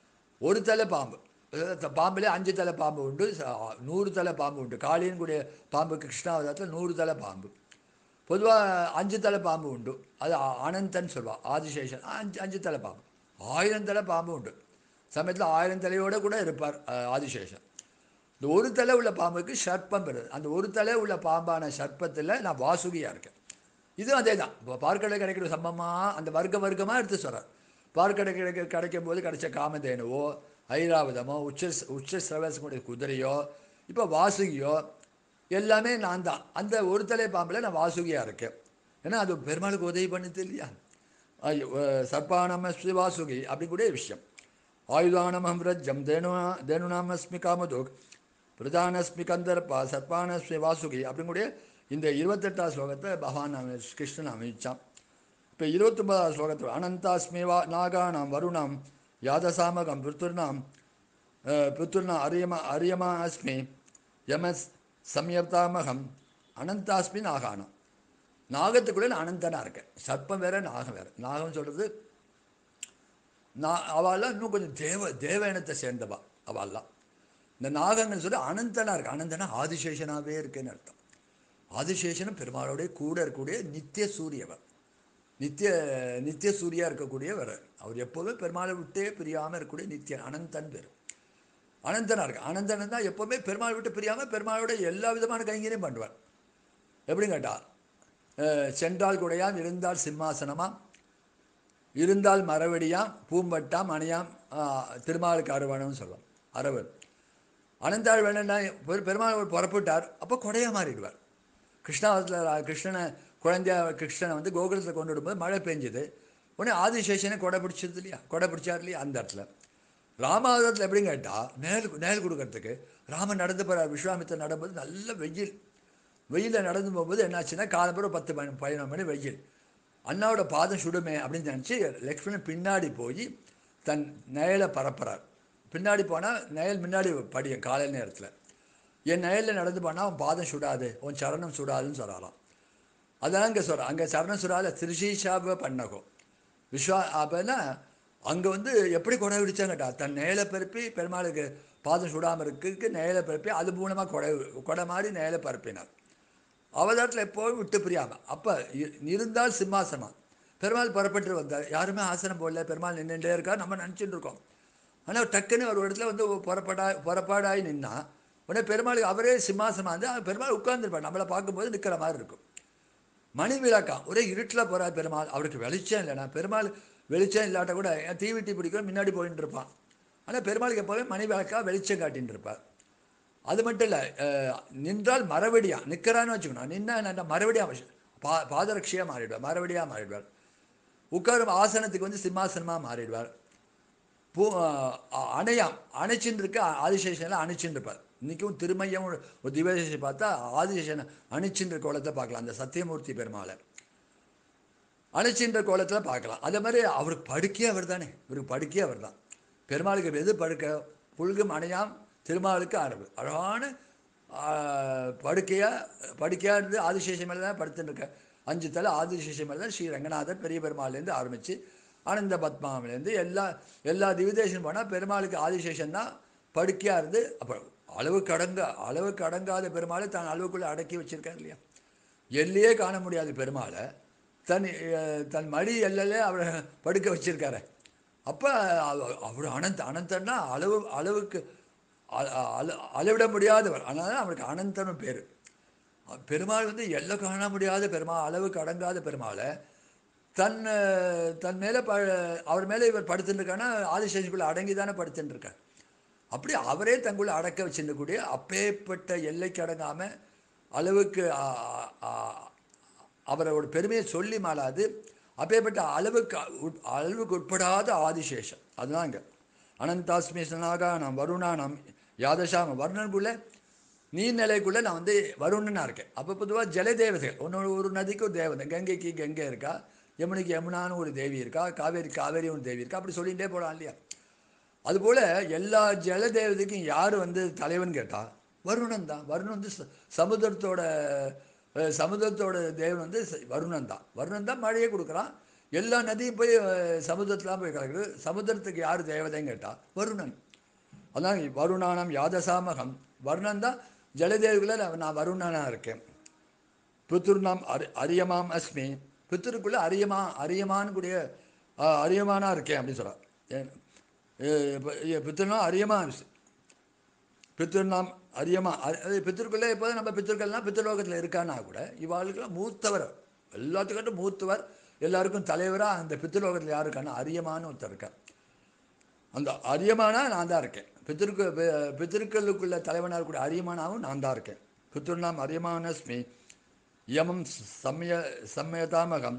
ஒரு தலை பாம்பு அதாவது பாம்புலே அஞ்சு தலை பாம்பு உண்டு ச- நூறு தலை பாம்பு உண்டு காளியன் கூடிய பாம்புக்கு கிருஷ்ணாவதாரத்தில் நூறு தலை பாம்பு பொதுவாக அஞ்சு தலை பாம்பு உண்டு அது ஆ- அனந்தன் சொல்லுவாள் ஆதிசேஷன் அஞ்சு அஞ்சு தலை பாம்பு ஆயிரம் தலை பாம்பு உண்டு சமயத்தில் ஆயிரம் தலையோட கூட இருப்பார் அஹ், ஆதிசேஷன் இந்த ஒரு தலை உள்ள பாம்புக்கு சர்ப்பம் பெறுது அந்த ஒரு தலை உள்ள பாம்பான சர்ப்பத்தில் நான் வாசுகியாக இருக்கேன் இதுவும் அதே தான் இப்போ பார்க்கடை கிடைக்கிற சம்பவமாக அந்த வர்க்க வர்க்கமாக எடுத்து சொல்கிறார் பார்க்கடை கிடைக்க கிடைக்கும் போது கிடைச்ச காமதேனுவோ ஐராவதமோ உச்ச உச்ச சிரவசமுடைய குதிரையோ இப்போ வாசுகியோ எல்லாமே நான் தான் அந்த ஒரு தலை பாம்பில் நான் வாசுகியாக இருக்கேன் ஏன்னா அது பெருமாளுக்கு உதவி பண்ணுது இல்லையா ஐயோ, அஹ், சர்ப்பானமஸ்மி வாசுகி அப்படி கூட விஷயம் ஆயுதானமம் ரஜ்ஜம் தேனு தேனுநாமஸ்மி காமதோக் பிரதானஸ்மி கந்தர்பா சர்ப்பானஸ்மி வாசுகி அப்படிங்கூடிய இந்த இருபத்தெட்டாம் ஸ்லோகத்தை பகவான் அமி- கிருஷ்ணன் அமைச்சான் இப்போ இருபத்தொன்பதாவது ஸ்லோகத்தில் அனந்தாஸ்மி வா நாகானாம் வருணாம் யாதசாமகம் பிருத்துர்ணாம் அஹ், பிருத்துர்ணா அரியமா அரியமா அஸ்மி யமஸ் சம்யப்தாமகம் அனந்தாஸ்மி நாகானம் நாகத்துக்குள்ளே நான் அனந்தனாக இருக்கேன் சர்ப்பம் வேற நாகம் வேற நாகம் சொல்கிறது நான் அவள்லாம் இன்னும் கொஞ்சம் தேவ தேவ இனத்தை சேர்ந்தவா அவள்லாம் இந்த நாகங்கள் சொல்லி அனந்தனா இருக்கு அனந்தனா ஆதிசேஷனாகவே இருக்குன்னு அர்த்தம் ஆதிசேஷனும் பெருமாளோடைய கூட இருக்கக்கூடிய நித்திய சூரியவர் நித்திய நித்திய சூரியா இருக்கக்கூடியவர் அவர் எப்போதுமே பெருமாளை விட்டே பிரியாமல் இருக்கக்கூடிய நித்திய அனந்தன் பேர் அனந்தனா இருக்கு அனந்தன் தான் எப்போவுமே பெருமாளை விட்டு பிரியாமல் பெருமாளோட எல்லா விதமான கைங்கரையும் பண்ணுவார் எப்படி கேட்டா அஹ், சென்றால் குடையாம் இருந்தால் சிம்மாசனமாம் இருந்தால் மரவடியாம் பூம்பட்டாம் அணையாம் ஆஹ், திருமாலுக்கு அரவணம்னு சொல்லுவோம் அரவன் அனந்தாள் வேணும்னா பெரு- பெருமாள் புறப்பட்டார் அப்போ கொடையாக மாறிடுவார் கிருஷ்ணாவத்தில் கிருஷ்ணனை குழந்தைய கிருஷ்ணனை வந்து கோகுலத்தில் கொண்டு விடும்போது மழை பெஞ்சுது உடனே ஆதிசேஷனை கொடை பிடிச்சது இல்லையா கொடை பிடிச்சார் இல்லையா அந்த இடத்துல ராமாவதத்தில் எப்படின்னு கேட்டால் நேல் நேல் கொடுக்கறதுக்கு ராமன் நடந்து போகிறார் விஸ்வாமித்தர் நடக்கும்போது நல்ல வெயில் வெயிலில் நடந்து போகும்போது என்னாச்சுன்னா காலம்பரம் பத்து மணி பதினொரு மணி வெயில் அண்ணாவோட பாதம் சுடுமே அப்படின்னு நினச்சி லக்ஷ்மணன் பின்னாடி போய் தன் நயலை பரப்புறார் பின்னாடி போனால் நயல் முன்னாடி படியும் காலை நேரத்தில் என் நயலில் நடந்து போனால் அவன் பாதம் சுடாது உன் சரணம் சுடாதுன்னு சொல்லலாம் அதான் அங்கே சொல்கிறேன் அங்கே சரணம் சுடாத திருஷீஷாப பண்ணகம் விஸ்வா அப்போனா அங்கே வந்து எப்படி கொடை பிடிச்சாங்கட்டா தன் நேலை பரப்பி பெருமாளுக்கு பாதம் சுடாமல் இருக்கிறதுக்கு நேலை பரப்பி அது மூலமாக கொடை கொடை மாதிரி நேலை பரப்பினார் அவதாரத்தில் எப்போவும் விட்டு பிரியாமல் அப்போ இருந்தால் சிம்மாசனம் பெருமாள் புறப்பட்டு வந்தார் யாருமே ஆசனம் போடல பெருமாள் நின்றுட்டே இருக்கா நம்ம நினச்சிட்டு இருக்கோம் ஆனால் டக்குன்னு ஒரு இடத்துல வந்து புறப்படா புறப்பாடாகி நின்னா உடனே பெருமாளுக்கு அவரே சிம்மாசனம் வந்து பெருமாள் உட்கார்ந்துருப்பார் நம்மளை பார்க்கும்போது நிற்கிற மாதிரி இருக்கும் மணி விளக்கம் ஒரே இருட்டில் போகிறார் பெருமாள் அவருக்கு வெளிச்சம் இல்லைனா பெருமாள் வெளிச்சம் இல்லாட்ட கூட தீவிட்டி பிடிக்கும் முன்னாடி போயின்னு இருப்பான் ஆனால் பெருமாளுக்கு எப்போவே மணி விளக்கா வெளிச்சம் காட்டின்னு இருப்பார் அது மட்டும் இல்லை நின்றால் மறுபடியா நிற்கிறான்னு வச்சுக்கணும் நின்னா என்ன மறுபடியும் அவசியம் பா பாதரட்சியாக மாறிடுவார் மறுபடியாக மாறிடுவார் உட்காரும் ஆசனத்துக்கு வந்து சிம்மாசனமாக மாறிடுவார் பூ அணையாம் அணைச்சின்னு இருக்க ஆதிசேஷனில் அணைச்சின்னு இருப்பார் இன்றைக்கும் திருமையம் ஒரு திவ்யதேசம் பார்த்தா ஆதிசேஷனை அணிச்சின்ற கோலத்தை பார்க்கலாம் அந்த சத்தியமூர்த்தி பெருமாளை அணைச்சின்ற கோலத்தில் பார்க்கலாம் அதே மாதிரி அவருக்கு படுக்கையே அவர் தானே இவருக்கு படுக்கையே அவர் தான் பெருமாளுக்கு எது படுக்க புல்கும் அணையாம் திருமாலுக்கு அரபு அழகான படுக்கையாக படுக்கையாக இருந்து ஆதிசேஷம் மேலே தான் படுத்துட்டு இருக்க அஞ்சு தலை ஆதிசேஷம் மேலே தான் ஸ்ரீ ரங்கநாதர் பெரிய பெருமாள்லேருந்து ஆரம்பித்து ஆனந்த பத்மாவிலேருந்து எல்லா எல்லா திவிதேசம் போனால் பெருமாளுக்கு ஆதிசேஷன் தான் படுக்கையாக இருந்து அப்புறம் அளவுக்கு அடங்க அளவுக்கு அடங்காத பெருமாளை தான் அளவுக்குள்ளே அடக்கி வச்சிருக்கார் இல்லையா எல்லையே காண முடியாத பெருமாளை தன் தன் மடி எல்லையிலே அவரை படுக்க வச்சிருக்காரு அப்போ அவர் அனந்த அனந்தன்னா அளவு அளவுக்கு அளவிட முடியாதவர் அதனால அவருக்கு அனந்தனும் பேர் பெருமாள் வந்து எல்லை காண முடியாத பெருமாள் அளவுக்கு அடங்காத பெருமாளை தன் தன் மேலே ப அவர் மேலே இவர் படுத்துட்டுருக்கான்னா ஆதிசேஷனுக்குள்ளே அடங்கி தானே படுத்துட்டுருக்கார் அப்படி அவரே தங்குள்ள அடக்க வச்சிருக்கக்கூடிய அப்பேற்பட்ட எல்லைக்கு அடங்காமல் அளவுக்கு அவரோட பெருமையை சொல்லி மாளாது அப்பேற்பட்ட அளவுக்கு அளவுக்கு உட்படாத ஆதிசேஷம் அதுதான் இங்கே அனந்தாஸ்மேஷனாக நாம் வருணா நாம் யாதசாம வருணனுக்குள்ளே நீர்நிலைக்குள்ளே நான் வந்து வருணனாக இருக்கேன் அப்போ பொதுவாக ஜல தேவதைகள் ஒன்று ஒரு நதிக்கு ஒரு தேவதை கங்கைக்கு கங்கை இருக்கா யமுனைக்கு யமுனான்னு ஒரு தேவி இருக்கா காவேரி காவேரி ஒரு தேவி இருக்கா அப்படி சொல்லிகிட்டே போகலாம் இல்லையா அதுபோல் எல்லா ஜல தேவதைக்கும் யார் வந்து தலைவன் கேட்டால் வருணன் தான் வருணன் வந்து சமுதிரத்தோட சமுதிரத்தோட தேவன் வந்து வருணன் தான் வருணன் தான் மழையே கொடுக்குறான் எல்லா நதியும் போய் சமுதிரத்துலாம் போய் கலக்குது சமுதிரத்துக்கு யார் தேவதைன்னு கேட்டால் வருணன் அதான் வருணானம் யாதசாமகம் வருணன் தான் ஜலதேவிகளை நான் வருணனாக இருக்கேன் பித்துர்நாம் அரி அரியமாம் அஸ்மி பித்தருக்குள்ளே அரியமா அரியமான்னு கூடிய அரியமானாக இருக்கேன் அப்படின்னு சொல்கிறார் பித்திருனா அரியமா பித்திருநாம் அரியமா பித்திருக்குள்ளே எப்போதும் நம்ம பித்திருக்கள்லாம் பித்திருலோகத்தில் இருக்கான்னா கூட இவாளுக்கெல்லாம் மூத்தவர் எல்லாத்துக்கிட்டும் மூத்தவர் எல்லாருக்கும் தலைவராக அந்த பித்திருலோகத்தில் யார் இருக்கான்னா அரியமான்னு ஒருத்தர் இருக்கார் அந்த அரியமானா நான் தான் இருக்கேன் பித்திருக்கு பித்திருக்களுக்குள்ள தலைவனாக இருக்கக்கூடிய அரியமானாவும் நான் தான் இருக்கேன் பித்திருநாம் அரியமானஸ்மி யமம் சமய சமயதாமகம்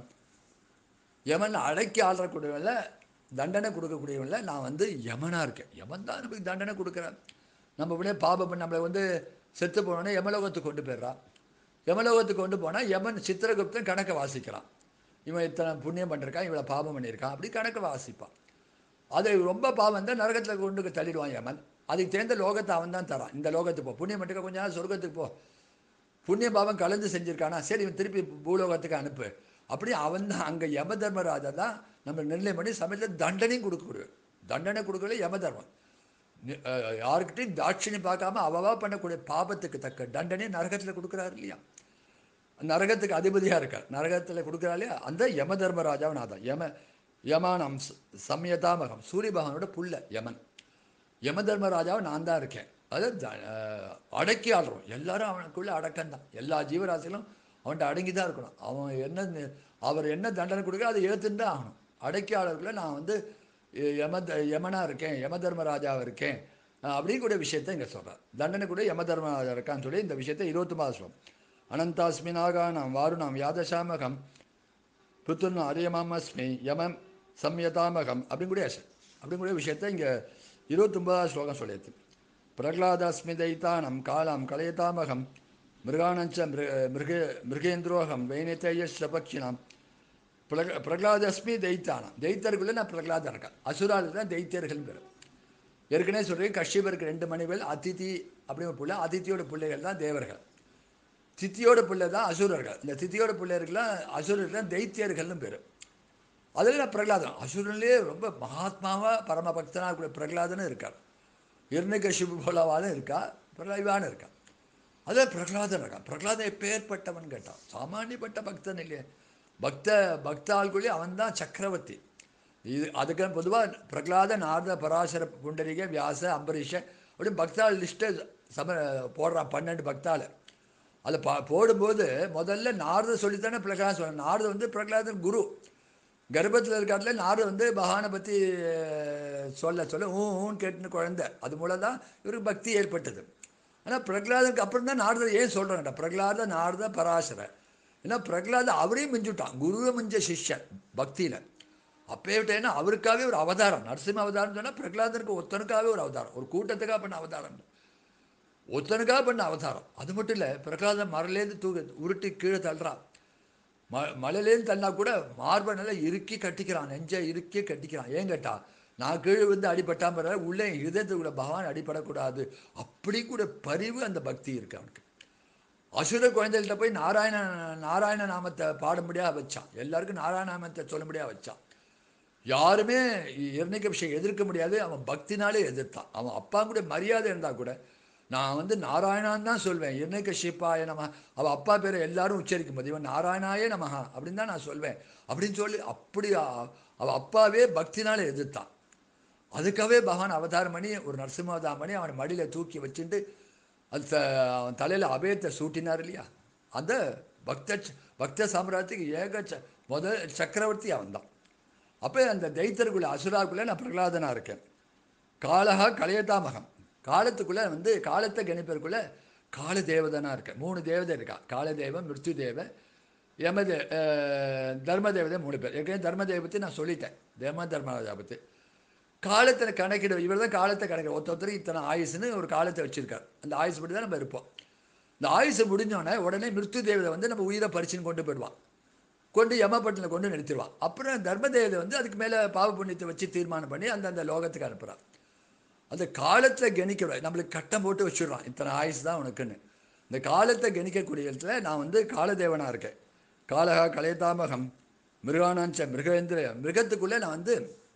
யமன் அடக்கி ஆளக்கூடியவன்ல தண்டனை கொடுக்கக்கூடியவன்ல நான் வந்து யமனாக இருக்கேன் யமன் தான் நமக்கு தண்டனை கொடுக்குறேன் நம்ம உடனே பாபம் நம்மளை வந்து செத்து போனோடனே யமலோகத்துக்கு கொண்டு போயிடுறான் யமலோகத்துக்கு கொண்டு போனால் யமன் சித்திரகுப்தன் கணக்கை வாசிக்கிறான் இவன் இத்தனை புண்ணியம் பண்ணிருக்கான் இவளை பாபம் பண்ணியிருக்கான் அப்படி கணக்கை வாசிப்பான் அது ரொம்ப பாவம் தான் நரகத்தில் கொண்டு தள்ளிடுவான் யமன் அதுக்கு தேர்ந்த லோகத்தை அவன் தான் தரான் இந்த லோகத்துக்கு போ புண்ணியம் பண்ணிருக்க கொஞ்ச நாள் சொர்க்கத்துக்கு போ புண்ணிய பாவம் கலந்து செஞ்சுருக்கானா சரி இவன் திருப்பி பூலோகத்துக்கு அனுப்பு அப்படி அவன் தான் அங்கே யம தர்மராஜா தான் நம்ம நிர்ணயம் பண்ணி சமயத்தில் தண்டனையும் கொடுக்கக்கூடிய தண்டனை கொடுக்கல யம தர்மம் யாருக்கிட்டையும் தாட்சிணி பார்க்காம அவவா பண்ணக்கூடிய பாபத்துக்கு தக்க தண்டனை நரகத்தில் கொடுக்குறாரு இல்லையா நரகத்துக்கு அதிபதியாக இருக்கார் நரகத்தில் கொடுக்குறா இல்லையா அந்த யம தர்மராஜாவை நான் தான் யம யமானம் சமயதாமகம் சூரிய பகவானோட புள்ள யமன் யம தர்மராஜாவை நான் தான் இருக்கேன் அதை அடக்கி ஆடுறோம் எல்லாரும் அவனுக்குள்ளே அடக்கம்தான் எல்லா ஜீவராசிகளும் அவன்கிட்ட அடங்கி தான் இருக்கணும் அவன் என்ன அவர் என்ன தண்டனை கொடுக்குறோ அதை ஏற்றுன்னு தான் ஆகணும் அடக்கி ஆளருக்குள்ள நான் வந்து யம யமனாக இருக்கேன் யம தர்மராஜாவாக இருக்கேன் அப்படிங்கூடிய விஷயத்தை இங்கே சொல்கிறார் தண்டனை கூட யம தர்மராஜா இருக்கான்னு சொல்லி இந்த விஷயத்தை இருபத்தொம்பது சொல்லும் அனந்தாஸ்மினாக நாம் வாரு நாம் யாதசாமகம் புத்துன்னு அரியமாமஸ்மி யமம் சம்யதாமகம் அப்படிங்கூடிய அப்படிங்கூடிய விஷயத்தை இங்கே இருபத்தொன்பதாவது ஸ்லோகம் சொல்லியது பிரகலாதாஸ்மி தைத்தானம் காலாம் கலையதாமகம் மிருகாணஞ்ச மிருக மிருக மிருகேந்திரோகம் வைனத்தேய சபக்ஷினாம் பிரக பிரகலாதஸ்மி தெய்த்தானாம் தெய்த்தருக்குள்ளே நான் பிரகலாதன் இருக்கேன் அசுரால் தான் தெய்த்தியர்கள் பேர் ஏற்கனவே சொல்கிறேன் கஷ்யபருக்கு ரெண்டு மனைவிகள் அதிதி அப்படின்னு பிள்ளை அதித்தியோட பிள்ளைகள் தான் தேவர்கள் தித்தியோட பிள்ளை தான் அசுரர்கள் இந்த தித்தியோட பிள்ளைகள்லாம் அசுரர்கள் தான் தெய்த்தியர்கள்னு பேர் அதில் நான் பிரகலாதன் அசுரன்லேயே ரொம்ப மகாத்மாவாக பரம பக்தனாக கூட பிரகலாதனும் இருக்கார் இரணிகசிபு போலவாலும் இருக்கா பிரகலாவான இருக்கா அதில் பிரகலாதன் இருக்கான் பிரகலாதன் எப்பேற்பட்டவன் கேட்டான் சாமானியப்பட்ட பக்தன் இல்லையே பக்த பக்தாள்குள்ளே அவன் தான் சக்கரவர்த்தி இது அதுக்கு பொதுவாக பிரகலாத நாரத பராசர புண்டரிக வியாச அம்பரீஷ அப்படி பக்தாள் லிஸ்ட்டை சம போடுறான் பன்னெண்டு பக்தாள் அதில் பா போடும்போது முதல்ல நாரத சொல்லித்தானே பிரகலாதன் சொல்ல நாரத வந்து பிரகலாதன் குரு கர்ப்பத்தில் இருக்கிறதுல நாரத வந்து பகவானை பற்றி சொல்ல சொல்ல ஊ ஊன்னு கேட்டுன்னு குழந்தை அது மூலம் தான் இவருக்கு பக்தி ஏற்பட்டது ஆனால் பிரகலாதனுக்கு அப்புறம் தான் நாரதர் ஏன் சொல்கிறாங்கடா பிரகலாத நாரத பராசர ஏன்னா பிரகலாத அவரையும் மிஞ்சுட்டான் குருவை மிஞ்ச சிஷ்யன் பக்தியில் அப்பே விட்டேன்னா அவருக்காகவே ஒரு அவதாரம் நரசிம்ம அவதாரம் சொன்னால் பிரகலாதனுக்கு ஒருத்தனுக்காகவே ஒரு அவதாரம் ஒரு கூட்டத்துக்காக பண்ண அவதாரம் இல்லை. ஒருத்தனுக்காக பண்ண அவதாரம் அது மட்டும் இல்லை பிரகலாதன் மரலேருந்து தூக்க உருட்டி கீழே தள்ளுறான் ம மலையிலேருந்து தள்ளா கூட மார்பை நல்லா இறுக்கி கட்டிக்கிறான் நெஞ்சை இறுக்கி கட்டிக்கிறான் ஏன் கேட்டா நான் கீழே வந்து அடிபட்டாம பரவாயில்ல, உள்ளே ஹிருதயத்துக்குள்ள பகவான் அடிபடக்கூடாது அப்படி கூட பரிவு அந்த பக்தி இருக்கு அவனுக்கு அசுர குழந்தைகள்கிட்ட போய் நாராயண நாராயண நாமத்தை பாடும்படியாக வச்சான் எல்லாருக்கும் நாராயண நாமத்தை சொல்லும்படியாக வச்சான் யாருமே இரணிக விஷயம் எதிர்க்க முடியாது அவன் பக்தினாலே எதிர்த்தான் அவன் அப்பா கூட மரியாதை இருந்தால் கூட நான் வந்து நாராயணான்னு தான் சொல்வேன் இரணிக ஷிப்பாய நம அவள் அப்பா பேரை எல்லாரும் உச்சரிக்கும் போது இவன் நாராயணாயே நமஹா அப்படின்னு தான் நான் சொல்வேன் அப்படின்னு சொல்லி அப்படி அ- அவள் அப்பாவே பக்தினாலே எதிர்த்தான் அதுக்காகவே பகவான் அவதாரம் பண்ணி ஒரு நரசிம்ம அவதாரம் பண்ணி அவனை மடியில் தூக்கி வச்சுட்டு அது த- அவன் தலையில் அபயத்தை சூட்டினார் இல்லையா அந்த பக்த ச- பக்த சாம்ராஜ்யத்துக்கு ஏக ச- முதல் சக்கரவர்த்தி அவன் தான் அப்போ அந்த தைத்தருக்குள்ள அசுராக்குள்ளே நான் பிரகலாதனாக இருக்கேன் காலகா கலையதாமகம் காலத்துக்குள்ளே வந்து காலத்தை கணிப்பதற்குள்ள கால தேவதனாக இருக்கேன் மூணு தேவதை இருக்கா காலதேவன் மிருத்யு தேவ யமதே அஹ், தர்ம தேவதை மூணு பேர் ஏற்கனவே தர்ம தேவ பற்றி நான் சொல்லிட்டேன் தேம தர்மராஜா பற்றி காலத்தை கணக்கிட இவர் தான் காலத்தை கணக்கிட ஒருத்த ஒருத்தருக்கு இத்தனை ஆயுசுன்னு ஒரு காலத்தை வச்சிருக்கார் அந்த ஆயுசு படி தான் நம்ம இருப்போம் இந்த ஆயுசு முடிஞ்சோடனே உடனே மிருத்யு தேவதை வந்து நம்ம உயிரை பறிச்சுன்னு கொண்டு போயிடுவான் கொண்டு யமப்பட்டில் கொண்டு நிறுத்திடுவான் அப்புறம் தர்மதேவதை வந்து அதுக்கு மேலே பாவ புண்ணியத்தை வச்சு தீர்மானம் பண்ணி அந்தந்த லோகத்துக்கு அனுப்புகிறான் அந்த காலத்தை கணிக்க நம்மளுக்கு கட்டம் போட்டு வச்சுடுறான் இத்தனை ஆயுசு தான் உனக்குன்னு இந்த காலத்தை கணிக்கக்கூடிய இடத்துல நான் வந்து காலதேவனாக இருக்கேன் காலகா கலைதாமகம் மிருகானாஞ்ச மிருகேந்திர மிருகத்துக்குள்ளே நான் வந்து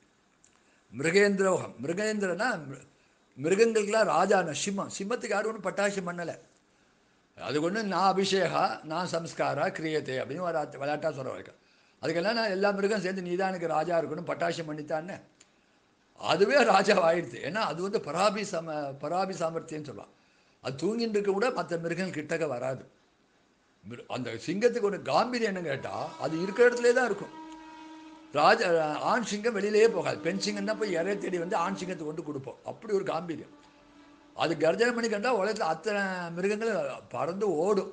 மிருகேந்திரோகம் மிருகேந்திரனா மிரு- மிருகங்களுக்கெல்லாம் ராஜான சிம்மம் சிம்மத்துக்கு யாரும் ஒன்றும் பட்டாசம் பண்ணலை அது ஒன்று நான் அபிஷேகா நான் சம்ஸ்காரா கிரியத்தே அப்படின்னு ஒரு அர்த்த- விளையாட்டா சொல்ல வரைக்கும் அதுக்கெல்லாம் நான் எல்லா மிருகம் சேர்ந்து நீ தான் எனக்கு ராஜா இருக்கணும் பட்டாசம் பண்ணித்தானே அதுவே ராஜா ஆயிடுது ஏன்னா அது வந்து பராபி சம பராபி சாமர்த்தியம்னு சொல்லலாம் அது தூங்கிட்டு இருக்க கூட மற்ற மிருகங்கள் கிட்டக்க வராது மிரு- அந்த சிங்கத்துக்கு ஒரு காம்பீரியம் என்ன கேட்டால் அது இருக்கிற இடத்துலே தான் இருக்கும் ராஜ ஆண் சிங்கம் வெளியிலேயே போகாது பெண் சிங்கம் தான் போய் இறைய தேடி வந்து ஆண் சிங்கத்தை கொண்டு கொடுப்போம் அப்படி ஒரு காம்பீரியம் அது கர்ஜனை பண்ணி கண்டா உலகத்தில் அத்தனை மிருகங்கள் பறந்து ஓடும்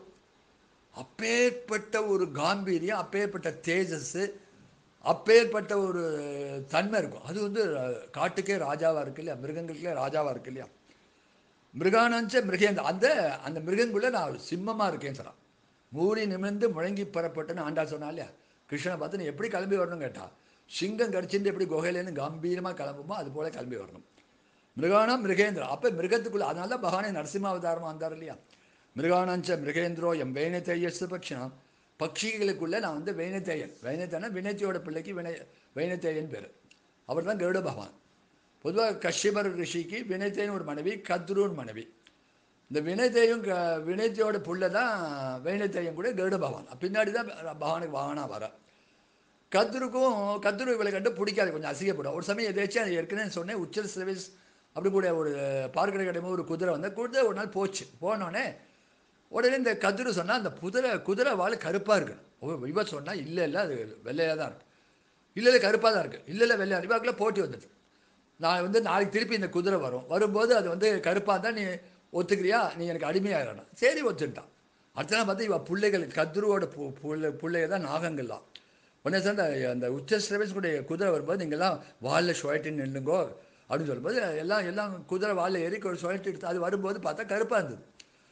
அப்பேற்பட்ட ஒரு காம்பீரியம் அப்பேற்பட்ட தேஜஸ் அப்பேற்பட்ட ஒரு தன்மை இருக்கும் அது வந்து காட்டுக்கே ராஜாவாக இருக்கு இல்லையா மிருகங்களுக்கே ராஜாவாக இருக்கு இல்லையா மிருகானஞ்ச மிருகேந்த அந்த அந்த மிருகங்குள்ள நான் சிம்மமாக இருக்கேன்னு சொன்னான் மூறி நிமிர்ந்து முழங்கி பெறப்பட்டுன்னு ஆண்டா சொன்னா இல்லையா கிருஷ்ணனை பார்த்து நீ எப்படி கிளம்பி வரணும் கேட்டா சிங்கம் கடிச்சிட்டு எப்படி குகையிலேருந்து கம்பீரமாக கிளம்புமோ அது போல கிளம்பி வரணும் மிருகானம் மிருகேந்திரம் அப்போ மிருகத்துக்குள்ள அதனால தான் பகவானே நரசிம்ம அவதாரமாக வந்தார் இல்லையா மிருகானஞ்ச மிருகேந்திரோ எம் வேணத்தேயஸ் பக்ஷணம் பட்சிகளுக்குள்ளே நான் வந்து வேணத்தேயன் வேணத்தேனா வினத்தியோட பிள்ளைக்கு வினய வேணத்தேயன் பேர் அவர் தான் கருட பகவான் பொதுவாக கஷ்யபர் ரிஷிக்கு வினயத்தேன்னு ஒரு மனைவி கத்ருன்னு மனைவி இந்த வினயத்தையும் க வினயத்தையோட புள்ள தான் வேணத்தையும் கூட கருட பகவான் பின்னாடி தான் பகவானுக்கு வாகனா வர கத்ருக்கும் கத்ரு இவளை கண்டு பிடிக்காது கொஞ்சம் அசிங்கப்படும் ஒரு சமயம் எதாச்சும் அது ஏற்கனவே சொன்னேன் உச்சல் சர்வீஸ் அப்படி கூட ஒரு பார்க்கடை கிடைக்கும் ஒரு குதிரை வந்து குதிரை ஒரு நாள் போச்சு போனோடனே உடனே இந்த கதிரு சொன்னால் அந்த குதிரை குதிரை வால் கருப்பாக இருக்கணும் ஓ இவ சொன்னால் இல்லை இல்லை அது வெள்ளையாக தான் இருக்கு இல்லை இல்லை கருப்பாக தான் இருக்குது இல்லை இல்லை வெள்ளையாக இவாக்குள்ள போட்டி வந்தது நான் வந்து நாளைக்கு திருப்பி இந்த குதிரை வரும் வரும்போது அது வந்து கருப்பாக தான் நீ ஒத்துக்கிறியா நீ எனக்கு அடிமையாயிடணும் சரி ஒத்துட்டான் அடுத்த நாள் பார்த்து இவ பிள்ளைகள் கத்ருவோட பு பிள்ளை பிள்ளைக தான் நாகங்கள்லாம் உடனே சார் அந்த அந்த உச்ச சிரவேஸ்குடைய குதிரை வரும்போது நீங்கள்லாம் வாலில் சுழட்டின்னு நில்லுங்கோ அப்படின்னு சொல்லும்போது எல்லாம் எல்லாம் குதிரை வாலில் ஏறி சுழட்டி எடுத்து அது வரும்போது பார்த்தா கருப்பாக இருந்தது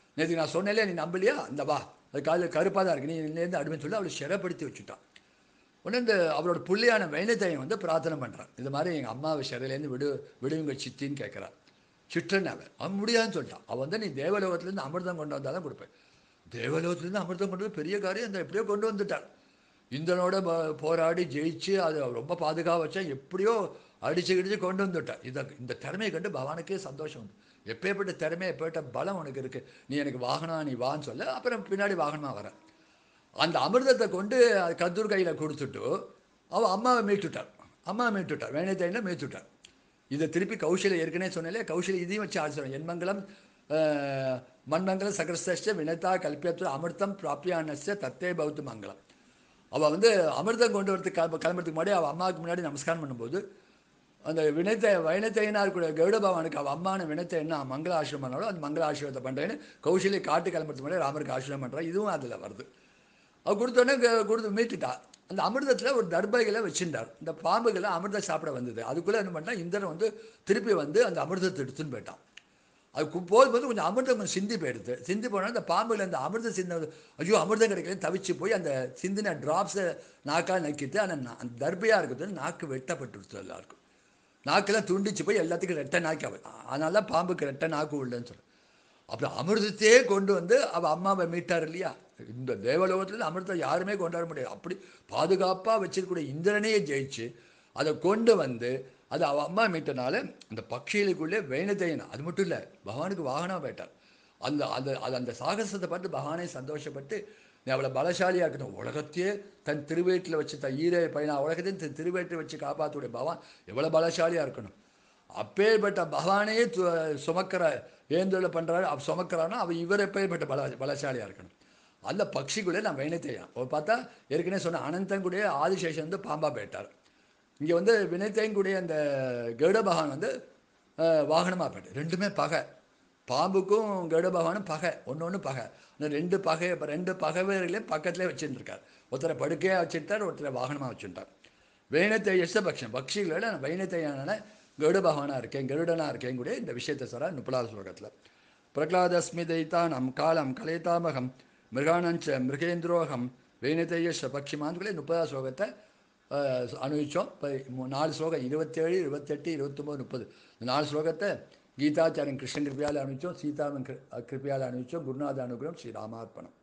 நேற்று நான் சொன்னேன்ல நீ நம்பலையா இந்த வா அது காலையில் கருப்பாக தான் இருக்கு நீ இதுலேருந்து அடுமைன்னு சொல்லி அவளை சிறைப்படுத்தி வச்சுட்டான் உடனே இந்த அவரோட புள்ளியான வைணத்தையும் வந்து பிரார்த்தனை பண்ணுறான் இது மாதிரி எங்கள் அம்மாவை சிறையிலேருந்து விடு விடுவிங்க சித்தின்னு கேட்குறான் சிற்றன் அவன் அவன் முடியாதுன்னு சொல்லிட்டான் அவன் வந்து நீ தேவலோகத்துலேருந்து அமிர்தம் கொண்டு வந்தால் தான் கொடுப்பேன் தேவலோகத்துலேருந்து அமிர்தம் கொண்டு வந்து பெரிய காரியம் அந்த எப்படியோ கொண்டு வந்துட்டான் இந்தனோட ப- போராடி ஜெயிச்சு அது ரொம்ப பாதுகாப்பு வச்சா எப்படியோ அடிச்சு கிடிச்சு கொண்டு வந்துட்டான் இதை இந்த திறமையை கண்டு பகவானுக்கே சந்தோஷம் வந்து எப்பேற்பட்ட திறமை எப்பேற்பட்ட பலம் உனக்கு இருக்குது நீ எனக்கு வாகனம் நீ வான்னு சொல்ல அப்புறம் பின்னாடி வாகனமாக வர அந்த அமிர்தத்தை கொண்டு அது கத்தூர் கையில் கொடுத்துட்டு அவள் அம்மாவை மீட்டுட்டார் அம்மாவை மீட்டுட்டார் வேணைத்தையில் மீட்டுட்டார் இதை திருப்பி கௌஷல ஏற்கனவே சொன்னாலே கௌஷல இதையும் வச்சு ஆச்சரியம் என்மங்கலம் அஹ், மண்மங்கலம் சகரஸ்த வினதா கல்பியத்து அமிர்தம் பிராப்பியானஸ்ய தத்தே பௌத்த மங்கலம் அவள் வந்து அமிர்தம் கொண்டு வரதுக்கு கிளம்ப கிளம்புறதுக்கு முன்னாடி அவள் அம்மாவுக்கு முன்னாடி நமஸ்காரம் பண்ணும்போது அந்த வினத்தை வைணத்தையனா இருக்கிற கருட பகவானுக்கு அவள் அம்மான வினத்தை என்ன மங்கள ஆசிரமம் பண்ணாலும் அந்த மங்கள ஆசிரமத்தை பண்ணுறேன்னு கௌஷலி காட்டு கிளம்புறதுக்கு முன்னாடி ராமருக்கு ஆசிரமம் பண்ணுறா இதுவும் அதில் வருது அவ கொடுத்தோடனே க- கொடுத்து மீட்டுட்டா அந்த அமிர்தத்தில் ஒரு தர்பைகளை வச்சுட்டார் இந்த பாம்புகளை அமிர்தம் சாப்பிட வந்தது அதுக்குள்ளே என்ன பண்ணா இந்திரன் வந்து திருப்பி வந்து அந்த அமிர்தத்தை எடுத்துன்னு போயிட்டான் அது கு- போகும்போது கொஞ்சம் அமிர்தம் கொஞ்சம் சிந்தி போயிடுது சிந்தி போனால் அந்த பாம்புகள் அந்த அமிர்தம் சிந்த ஐயோ அமிர்தம் கிடைக்கல தவிச்சு போய் அந்த சிந்தின ட்ராப்ஸை நாக்கால் நக்கிட்டு அந்த நா- அந்த தர்பையாக இருக்கிறது நாக்கு வெட்டப்பட்டுருச்சு எல்லாருக்கும் நாக்கெல்லாம் துண்டிச்சு போய் எல்லாத்துக்கும் ரெட்டை நாக்கி அவ அதனால தான் பாம்புக்கு ரெட்டை நாக்கு உள்ளன்னு சொல்கிறேன் அப்புறம் அமிர்தத்தையே கொண்டு வந்து அவள் அம்மாவை மீட்டார் இல்லையா இந்த தேவலோகத்தில் அமிர்தத்தை யாருமே கொண்டாட முடியாது அப்படி பாதுகாப்பாக வச்சிருக்கக்கூடிய இந்திரனையே ஜெயிச்சு அதை கொண்டு வந்து அது அவள் அம்மா மீட்டனால அந்த பட்சிகளுக்குள்ளே வேணத்தையன் அது மட்டும் இல்லை பகவானுக்கு வாகனம் போயிட்டார் அந்த அந்த அது அந்த சாகசத்தை பார்த்து பகவானே சந்தோஷப்பட்டு நீ அவளை பலசாலியாக இருக்கணும் உலகத்தையே தன் திருவேட்டில் வச்சு தன் ஈரே பையனா உலகத்தையும் தன் திருவேட்டில் வச்சு காப்பாற்றக்கூடிய பகவான் எவ்வளோ பலசாலியாக இருக்கணும் அப்பேற்பட்ட பகவானையே து- சுமக்கிற ஏந்தொழில பண்ணுறாரு அவ சுமக்கிறான்னா அவள் இவர் எப்பேற்பட்ட பல பலசாலியாக இருக்கணும் அந்த பட்சிக்குள்ளே நான் வைணத்தையான் அவர் பார்த்தா ஏற்கனவே சொன்ன அனந்தங்குடைய ஆதிசேஷன் வந்து பாம்பா போயிட்டார் இங்கே வந்து வினைத்தையங்குடைய அந்த கருட பகவான் வந்து வாகனமாக போயிட்டார் ரெண்டுமே பகை பாம்புக்கும் கருட பகவானும் பகை ஒன்று ஒன்று பகை அந்த ரெண்டு பகை இப்போ ரெண்டு பகைவர்களையும் பக்கத்துலேயே வச்சுருக்கார் ஒருத்தரை படுக்கையாக வச்சுட்டார் ஒருத்தரை வாகனமாக வச்சுட்டார் வைணத்தையச பக்ஷம் பக்ஷிகளோட நான் வைணத்தையான கருட பகவானாக இருக்கேன் கருடனாக இருக்கேன் கூட இந்த விஷயத்தை சொல்கிறார் முப்பதாவது ஸ்லோகத்தில் பிரகலாதஸ்மி தைத்தானம் காலம் கலைதாமகம் மிருகானஞ்ச மிருகேந்திரோகம் வைணத்தையச பக்ஷிமான்களே முப்பதாவது ஸ்லோகத்தை அனுபவித்தோம் இப்போ நாலு ஸ்லோகம் இருபத்தேழு இருபத்தெட்டு இருபத்தொம்போது முப்பது இந்த நாலு ஸ்லோகத்தை கீதாச்சாரியன் கிருஷ்ணன் கிருப்பையால் அனுபவித்தோம் சீதாவின் கிருப்பையால் அனுபவித்தோம் குருநாத அனுகிரகம் ஸ்ரீ ராமார்ப்பணம்